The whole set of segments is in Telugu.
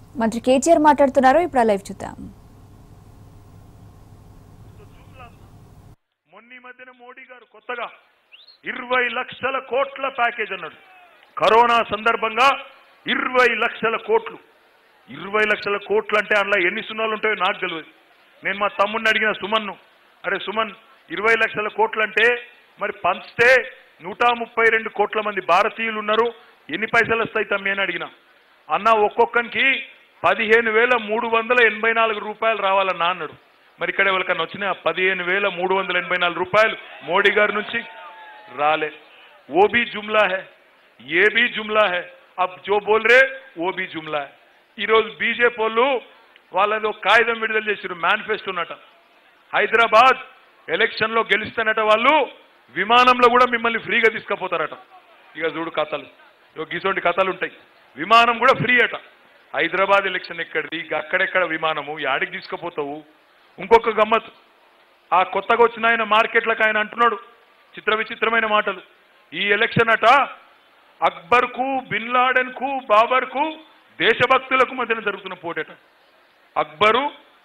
మంత్రి కేటీఆర్ మాట్లాడుతున్నారు ఇప్పుడు ఆ లైవ్ చూద్దాం మొన్న ఈ మధ్యన మోడీ గారు కొత్తగా ఇరవై లక్షల కోట్ల ప్యాకేజ్ అన్నాడు కరోనా సందర్భంగా ఇరవై లక్షల కోట్లు ఇరవై లక్షల కోట్లు అంటే అందులో ఎన్ని సున్నాలు ఉంటాయో నాకు తెలియదు నేను మా తమ్ముడిని అడిగిన సుమన్ను అరే సుమన్ ఇరవై లక్షల కోట్లు అంటే మరి పంచితే నూట ముప్పై రెండు కోట్ల మంది భారతీయులు ఉన్నారు ఎన్ని పైసలు వస్తాయి తమ్మి అని అడిగిన అన్న ఒక్కొక్కరికి పదిహేను వేల మూడు వందల ఎనభై నాలుగు రూపాయలు రావాలన్నా అన్నాడు మరి ఇక్కడ ఎవరికన్నా వచ్చిన పదిహేను వేల మూడు వందల ఎనభై నాలుగు రూపాయలు మోడీ గారి నుంచి రాలే वो भी जुमला है ये भी जुमला है अब जो बोल रहे वो भी जुमला है ఈరోజు బీజేపీ వాళ్ళు వాళ్ళది ఒక కాగితం విడుదల చేసారు మేనిఫెస్టోనట హైదరాబాద్ ఎలక్షన్ లో గెలుస్తానట వాళ్ళు విమానంలో కూడా మిమ్మల్ని ఫ్రీగా తీసుకుపోతారట ఇక చూడు కథలు ఇగో గిసోంటి కథలు ఉంటాయి విమానం కూడా ఫ్రీ అట హైదరాబాద్ ఎలక్షన్ ఎక్కడిది ఇక అక్కడెక్కడ విమానము యాడికి తీసుకుపోతావు ఇంకొక గమ్మత్ ఆ కొత్తగా వచ్చిన ఆయన మార్కెట్లకు ఆయన అంటున్నాడు చిత్ర విచిత్రమైన మాటలు ఈ ఎలక్షన్ అట అక్బర్ కు బిన్ లాడెన్ కు బాబర్ కు దేశభక్తులకు మధ్యన జరుగుతున్న పోటట అక్బరు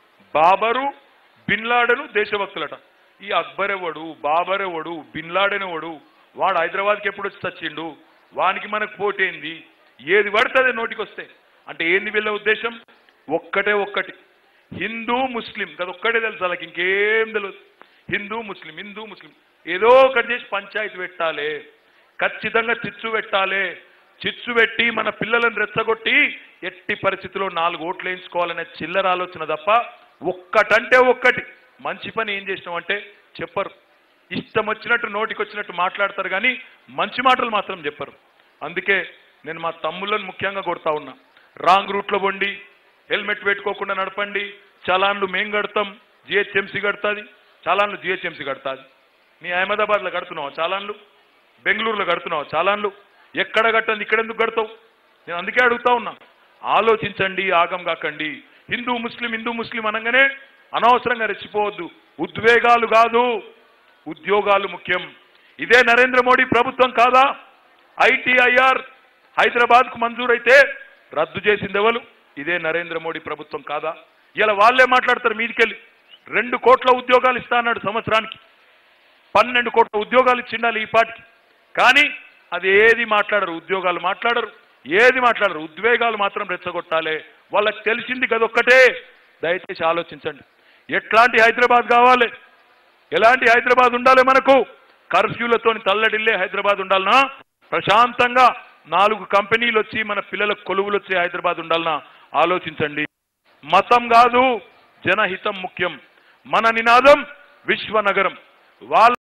బాబరు బిన్ లాడెను దేశభక్తులట ఈ అక్బర్ ఎవడు బాబర్ ఎవడు బిన్ లాడెన్ ఎవడు వాడు హైదరాబాద్కి ఎప్పుడు వచ్చి చచ్చిండు వానికి మనకు పోటేంది ఏది పడుతుంది నోటికి వస్తే అంటే ఏంది వీళ్ళ ఉద్దేశం ఒక్కటే ఒక్కటి హిందూ ముస్లిం అది ఒక్కటే తెలుసు వాళ్ళకి ఇంకేం తెలియదు హిందూ ముస్లిం హిందూ ముస్లిం ఏదో ఒకటి చేసి పంచాయతీ పెట్టాలి ఖచ్చితంగా చిచ్చు పెట్టాలి చిచ్చు పెట్టి మన పిల్లలను రెచ్చగొట్టి ఎట్టి పరిస్థితిలో నాలుగు ఓట్లు వేయించుకోవాలనే చిల్లర ఆలోచన తప్ప ఒక్కటంటే ఒక్కటి మంచి పని ఏం చేసినాం అంటే చెప్పరు ఇష్టం వచ్చినట్టు నోటికి వచ్చినట్టు మాట్లాడతారు కానీ మంచి మాటలు మాత్రం చెప్పరు అందుకే నేను మా తమ్ముళ్ళను ముఖ్యంగా కొడతా ఉన్నా రాంగ్ రూట్లో వండి హెల్మెట్ పెట్టుకోకుండా నడపండి చలాన్లు మేం కడతాం జిహెచ్ఎంసీ కడుతుంది చలాన్లు జిహెచ్ఎంసీ కడుతుంది నీ అహ్మదాబాద్లో కడుతున్నావా చాలాన్లు బెంగళూరులో కడుతున్నావా చాలాన్లు ఎక్కడ కట్టండి ఇక్కడ ఎందుకు కడతావు నేను అందుకే అడుగుతా ఉన్నా ఆలోచించండి ఆగం కాకండి హిందూ ముస్లిం హిందూ ముస్లిం అనగానే అనవసరంగా రెచ్చిపోవద్దు ఉద్వేగాలు కాదు ఉద్యోగాలు ముఖ్యం ఇదే నరేంద్ర మోడీ ప్రభుత్వం కాదా ఐటీఐఆర్ హైదరాబాద్ కు మంజూరైతే రద్దు చేసింది ఎవరు ఇదే నరేంద్ర మోడీ ప్రభుత్వం కాదా ఇలా వాళ్ళే మాట్లాడతారు మీదికెళ్ళి రెండు కోట్ల ఉద్యోగాలు ఇస్తా అన్నాడు సంవత్సరానికి పన్నెండు కోట్ల ఉద్యోగాలు ఇచ్చిండాలి ఈ పాటికి కానీ అది ఏది మాట్లాడరు ఉద్యోగాలు మాట్లాడరు ఏది మాట్లాడరు ఉద్వేగాలు మాత్రం రెచ్చగొట్టాలి వాళ్ళకి తెలిసింది కదొక్కటే దయచేసి ఆలోచించండి ఎట్లాంటి హైదరాబాద్ కావాలి ఎలాంటి హైదరాబాద్ ఉండాలి మనకు కర్ఫ్యూలతో తల్లడిల్లే హైదరాబాద్ ఉండాలనా ప్రశాంతంగా నాలుగు కంపెనీలు వచ్చి మన పిల్లలకు కొలువులు వచ్చే హైదరాబాద్ ఉండాలనా ఆలోచించండి మతం కాదు జనహితం ముఖ్యం మన నినాదం విశ్వనగరం వాళ్ళ